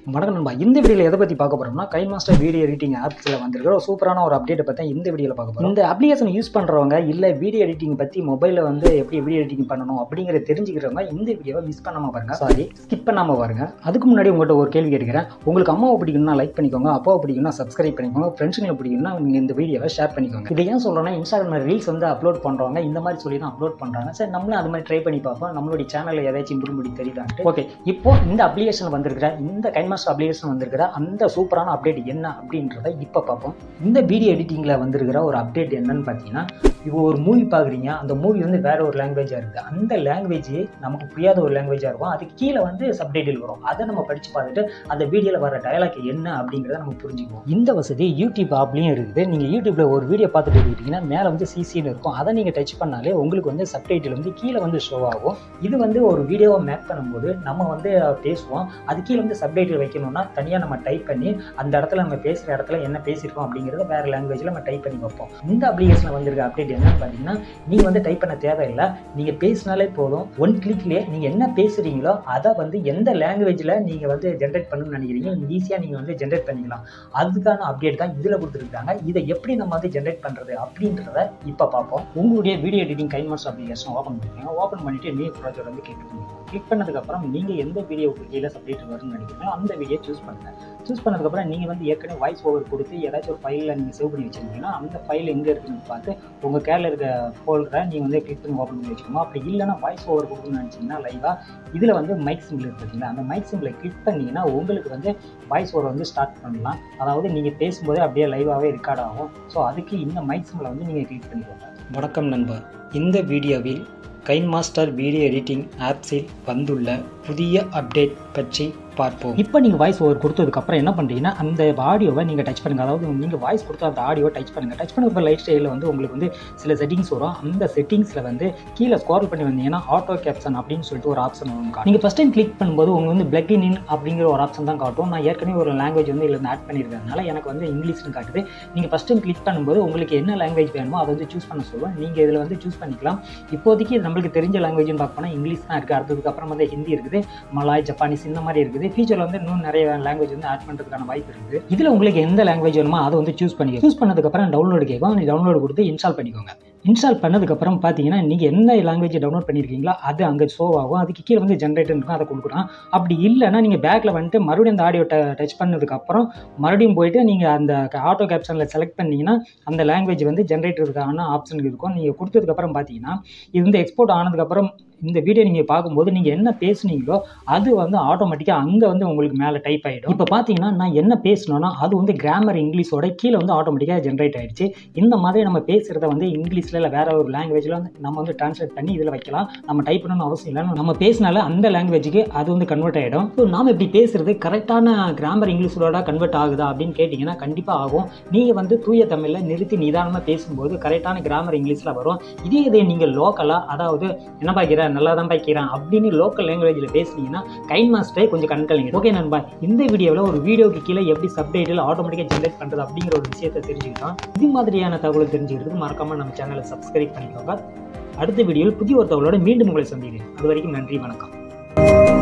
வணக்கம் நண்பா இந்த வீடியோவில் எதை பற்றி பார்க்க போகிறோம்னா கை மாஸ்டர் வீடியோ எடிட்டிங் ஆப்ஸில் வந்திருக்கிற ஒரு சூப்பரான ஒரு அப்டேட்டை பற்றி இந்த வீடியோவில் பார்க்க போகிறோம் இந்த அப்ளிகேஷன் யூஸ் பண்ணுறவங்க இல்லை வீடியோ எடிட்டிங் பற்றி மொபைலில் வந்து எப்படி வீடியோ எடிட்டிங் பண்ணணும் அப்படிங்கிறத தெரிஞ்சுக்கிறவங்க இந்த வீடியோவை மிஸ் பண்ணாமல் பாருங்க சாரி ஸ்கிப் பண்ணாமல் பாருங்க அதுக்கு முன்னாடி உங்கள்கிட்ட ஒரு கேள்வி கேட்கிறேன் உங்களுக்கு அம்மாவை பிடிக்கும்னா லைக் பண்ணிக்கோங்க அப்பாவை பிடிக்கும்னா சப்ஸ்கிரைப் பண்ணிக்கோங்க ஃப்ரெண்ட்ஸுங்களை பிடிக்கும்னா நீங்கள் இந்த வீடியோவை ஷேர் பண்ணிக்கோங்க இதை ஏன் சொல்கிறேன்னா இன்ஸ்டாகிராமில் ரீல்ஸ் வந்து அப்லோட் பண்ணுறவங்க இந்த மாதிரி சொல்லி தான் அப்லோட் பண்ணுறாங்க சரி நம்மளும் அது மாதிரி ட்ரை பண்ணி பார்ப்போம் நம்மளுடைய சேனலில் ஏதாச்சும் இம்ப்ரூவ்மெண்ட் தெரியுதான்ட்டு ஓகே இப்போ இந்த அப்ளிகேஷன் வந்திருக்கிற இந்த கைமாஸ்டர் அப்ளிகேஷன் வந்திருக்கிற அந்த சூப்பரான அப்டேட் என்ன அப்படின்றத இப்போ பார்ப்போம் இந்த வீடியோ எடிட்டிங்கில் வந்திருக்கிற ஒரு அப்டேட் என்னன்னு பார்த்தீங்கன்னா இப்போ ஒரு மூவி பார்க்குறீங்க அந்த மூவி வந்து வேற ஒரு லாங்குவேஜாக இருக்குது அந்த லாங்குவேஜ் நமக்கு புரியாத ஒரு லாங்குவேஜாக இருக்கும் அதுக்கு கீழே வந்து சப்டைட்டில் வரும் அதை நம்ம படித்து பார்த்துட்டு அந்த வீடியோவில் வர டயலாக் என்ன அப்படிங்கிறத நம்ம புரிஞ்சுக்குவோம் இந்த வசதி யூடியூப் ஆப்லேயும் இருக்குது நீங்கள் யூடியூப்பில் ஒரு வீடியோ பார்த்துட்டு இருக்கீங்கன்னா மேலே வந்து சிசின்னு இருக்கும் அதை நீங்கள் டச் பண்ணாலே உங்களுக்கு வந்து சப்டைட்டில் வந்து கீழே வந்து ஷோ ஆகும் இது வந்து ஒரு வீடியோவை மேக் பண்ணும்போது நம்ம வந்து பேசுவோம் அது கீழே வந்து சப்டைட்டில் வைக்கணும்னா தனியாக நம்ம டைப் பண்ணி அந்த இடத்துல நம்ம பேசுகிற இடத்துல என்ன பேசியிருக்கோம் அப்படிங்கிறத வேறு லாங்குவேஜில் நம்ம டைப் பண்ணி வைப்போம் இந்த அப்ளிகேஷனில் வந்திருக்க அப்டேட் என்னன்னு பார்த்தீங்கன்னா நீங்கள் வந்து டைப் பண்ண தேவையில்லை நீங்கள் பேசினாலே போதும் ஒன் கிளிக்லேயே நீங்கள் என்ன பேசுகிறீங்களோ அதை வந்து எந்த லாங்குவேஜில் நீங்கள் வந்து ஜென்ரேட் பண்ணணும்னு நினைக்கிறீங்க ஈஸியாக நீங்கள் வந்து ஜென்ரேட் பண்ணிக்கலாம் அதுக்கான அப்டேட் தான் இதில் கொடுத்துருக்காங்க இதை எப்படி நம்ம வந்து ஜென்ரேட் பண்ணுறது அப்படின்றத இப்போ பார்ப்போம் உங்களுடைய video editing KineMaster application open பண்ணிக்கோங்க ஓப்பன் பண்ணிவிட்டு நியூ ப்ராஜெக்ட் வந்து கிளிக் பண்ணுங்க கிளிக் பண்ணதுக்கப்புறம் நீங்கள் எந்த வீடியோவுக்கு கீழே சப்ஜெக்ட் வரும்னு நினைக்கிறீங்களோ அந்த வீடியோ சூஸ் பண்ணுங்கள் சூஸ் பண்ணதுக்கப்புறம் நீங்கள் வந்து ஏற்கனவே வாய்ஸ் ஓவர் கொடுத்து ஏதாச்சும் ஒரு ஃபைலில் நீங்கள் சேவ் பண்ணி வச்சிருந்தீங்கன்னா அந்த ஃபைல் எங்கே இருக்குன்னு பார்த்து உங்கள் கேரில் இருக்க ஃபோல்டரை நீங்கள் வந்து கிளிக் பண்ணி ஓப்பன் பண்ணி வச்சுக்கோங்க அப்படி இல்லைன்னா வாய்ஸ் ஓவர் கொடுக்கணும்னு நினச்சிங்கன்னா லைவாக இதில் வந்து மைக் சிம்பிள் இருக்குதுங்களா அந்த மைக் சிம்பிளை கிளிக் பண்ணிங்கன்னா உங்களுக்கு வந்து வாய்ஸ் ஓவர் வந்து ஸ்டார்ட் பண்ணலாம் அதாவது நீங்கள் பேசும்போதே அப்படியே லைவாகவே ரெக்கார்ட் ஆகும் ஸோ அதுக்கு இந்த மைக் சிம்பிளை வந்து நீங்கள் கிளிக் பண்ணிக்கோங்க வணக்கம் நண்பா இந்த வீடியோவில் கைன் மாஸ்டர் வீடியோ எடிட்டிங் ஆப்ஸில் வந்துள்ள புதிய அப்டேட் பற்றி பார்ப்போம் இப்போ நீங்கள் வாய்ஸ் ஓவர் கொடுத்ததுக்கப்புறம் என்ன பண்ணுறீங்கன்னா அந்த ஆடியோவை நீங்கள் டச் பண்ணுங்கள் அதாவது நீங்கள் வாய்ஸ் கொடுத்த அந்த ஆடியோவை டச் பண்ணுங்கள் டச் பண்ணப்போ லைஃப் ஸ்டைலில் வந்து உங்களுக்கு வந்து சில செட்டிங்ஸ் வரும் அந்த செட்டிங்ஸில் வந்து கீழே ஸ்க்ரோல் பண்ணி வந்தீங்கன்னா ஆட்டோ கேப்ஷன் அப்படின்னு சொல்லிட்டு ஒரு ஆப்ஷன் வரும் நீங்கள் ஃபஸ்ட் டைம் கிளிக் பண்ணும்போது உங்களுக்கு வந்து பிளக் இன் அப்படிங்கிற ஒரு ஆப்ஷன் தான் காட்டும் நான் ஏற்கனவே ஒரு லாங்குவேஜ் வந்து இதில் ஆட் பண்ணியிருக்கிறதுனால எனக்கு வந்து இங்கிலீஷ்னு காட்டுது நீங்கள் ஃபஸ்ட் டைம் கிளிக் பண்ணும்போது உங்களுக்கு என்ன லாங்குவேஜ் வேணுமோ அதை வந்து சூஸ் பண்ண சொல்லுவோம் நீங்கள் இதில் வந்து சூஸ் பண்ணிக்கலாம் இப்போதைக்கு இது நம்மளுக்கு தெரிஞ்ச லாங்குவேஜ்னு பார்க்க இங்கிலீஷ் தான் இருக்குது அடுத்ததுக்கு அப்புறம் வந்து ஹிந்தி இருக்குது மலாய் ஜப்பானீஸ் இந்த மாதிரி இருக்குது ஃபியூச்சரில் வந்து இன்னும் நிறைய லாங்குவேஜ் வந்து ஆட் பண்ணுறதுக்கான வாய்ப்பு இருக்குது இதில் உங்களுக்கு எந்த லாங்குவேஜ் வேணுமோ அதை வந்து சூஸ் பண்ணிக்க சூஸ் பண்ணதுக்கப்புறம் டவுன்லோடு கேட்கும் நீ டவுன்லோடு கொடுத்து இன்ஸ்டால் பண்ணிக்கோங்க இன்ஸ்டால் பண்ணதுக்கப்புறம் பார்த்தீங்கன்னா நீங்கள் எந்த லாங்குவேஜ் டவுன்லோட் பண்ணியிருக்கீங்களோ அது அங்கே ஷோ ஆகும் அதுக்கு கீழே வந்து ஜென்ரேட்டர் இருக்கும் அதை கொடுக்குறோம் அப்படி இல்லைன்னா நீங்கள் பேக்கில் வந்துட்டு மறுபடியும் அந்த ஆடியோ டச் பண்ணதுக்கப்புறம் மறுபடியும் போயிட்டு நீங்கள் அந்த ஆட்டோ கேப்ஷனில் செலக்ட் பண்ணிங்கன்னா அந்த லாங்குவேஜ் வந்து ஜென்ரேட்டருக்கான ஆப்ஷன் இருக்கும் நீங்கள் கொடுத்ததுக்கப்புறம் பார்த்தீங்கன்னா இது வந்து எக்ஸ்போர்ட் ஆனதுக்கப்புறம் இந்த வீடியோ நீங்கள் பார்க்கும்போது நீங்கள் என்ன பேசுனீங்களோ அது வந்து ஆட்டோமேட்டிக்காக அங்கே வந்து உங்களுக்கு மேலே டைப் ஆகிடும் இப்போ பார்த்தீங்கன்னா நான் என்ன பேசணும்னா அது வந்து கிராமர் இங்கிலீஷோட கீழே வந்து ஆட்டோமேட்டிக்காக ஜென்ரேட் ஆகிடுச்சு இந்த மாதிரி நம்ம பேசுகிறத வந்து இங்கிலீஷில் இல்லை வேற ஒரு லாங்குவேஜில் வந்து நம்ம வந்து ட்ரான்ஸ்லேட் பண்ணி இதில் வைக்கலாம் நம்ம டைப் பண்ணணும்னு அவசியம் இல்லை நம்ம பேசினால அந்த லாங்குவேஜுக்கு அது வந்து கன்வெர்ட் ஆகிடும் ஸோ நாம் இப்படி பேசுகிறது கரெக்டான கிராமர் இங்கிலீஷோட கன்வெர்ட் ஆகுதா அப்படின்னு கேட்டிங்கன்னா கண்டிப்பாக ஆகும் நீங்கள் வந்து தூய தமிழில் நிறுத்தி நிதானமாக பேசும்போது கரெக்டான கிராமர் இங்கிலீஷில் வரும் இதே இதை நீங்கள் லோக்கலாக அதாவது என்ன பாக்கிற நல்லா தான் பாய்க்கிறேன் அப்படின்னு லோக்கல் லாங்குவேஜில் பேசுனீங்கன்னா கைன் மாஸ்டரே கொஞ்சம் கண்கலைங்க ஓகே நண்பா இந்த வீடியோவில் ஒரு வீடியோக்கு கீழே எப்படி சப்டைட்டில் ஆட்டோமேட்டிக்காக ஜென்ரேட் பண்ணுறது அப்படிங்கிற ஒரு விஷயத்தை தெரிஞ்சுக்கிட்டோம் இது மாதிரியான தகவல் தெரிஞ்சுக்கிறதுக்கு மறக்காமல் நம்ம சேனலை சப்ஸ்கிரைப் பண்ணிக்கோங்க அடுத்த வீடியோவில் புதிய ஒரு தகவலோட மீண்டும் உங்களை சந்திக்கிறேன் அது வரைக்கும் நன்றி வணக்கம்